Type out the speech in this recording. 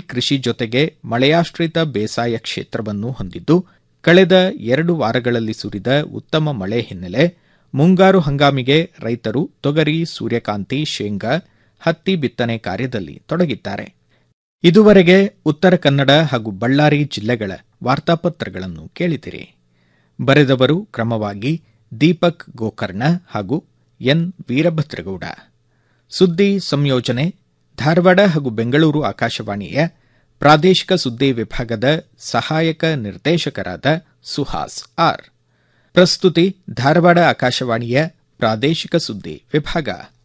ಕೃಷಿ ಜೊತೆಗೆ ಮಳೆಯಾಶ್ರಿತ ಬೇಸಾಯ ಕ್ಷೇತ್ರವನ್ನು ಹೊಂದಿದ್ದು ಕಳೆದ ಎರಡು ವಾರಗಳಲ್ಲಿ ಸುರಿದ ಉತ್ತಮ ಮಳೆ ಹಿನ್ನೆಲೆ ಮುಂಗಾರು ಹಂಗಾಮಿಗೆ ರೈತರು ತೊಗರಿ ಸೂರ್ಯಕಾಂತಿ ಶೇಂಗಾ ಹತ್ತಿ ಬಿತ್ತನೆ ಕಾರ್ಯದಲ್ಲಿ ತೊಡಗಿದ್ದಾರೆ ಇದುವರೆಗೆ ಉತ್ತರ ಕನ್ನಡ ಹಾಗೂ ಬಳ್ಳಾರಿ ಜಿಲ್ಲೆಗಳ ವಾರ್ತಾಪತ್ರಗಳನ್ನು ಕೇಳಿದಿರಿ ಬರೆದವರು ಕ್ರಮವಾಗಿ ದೀಪಕ್ ಗೋಕರ್ಣ ಹಾಗೂ ಎನ್ ವೀರಭದ್ರಗೌಡ ಸುದ್ದಿ ಸಂಯೋಜನೆ ಧಾರವಾಡ ಹಾಗೂ ಬೆಂಗಳೂರು ಆಕಾಶವಾಣಿಯ ಪ್ರಾದೇಶಿಕ ಸುದ್ದಿ ವಿಭಾಗದ ಸಹಾಯಕ ನಿರ್ದೇಶಕರಾದ ಸುಹಾಸ್ ಆರ್ ಪ್ರಸ್ತುತಿ ಧಾರವಾಡ ಆಕಾಶವಾಣಿಯ ಪ್ರಾದೇಶಿಕ ಸುದ್ದಿ ವಿಭಾಗ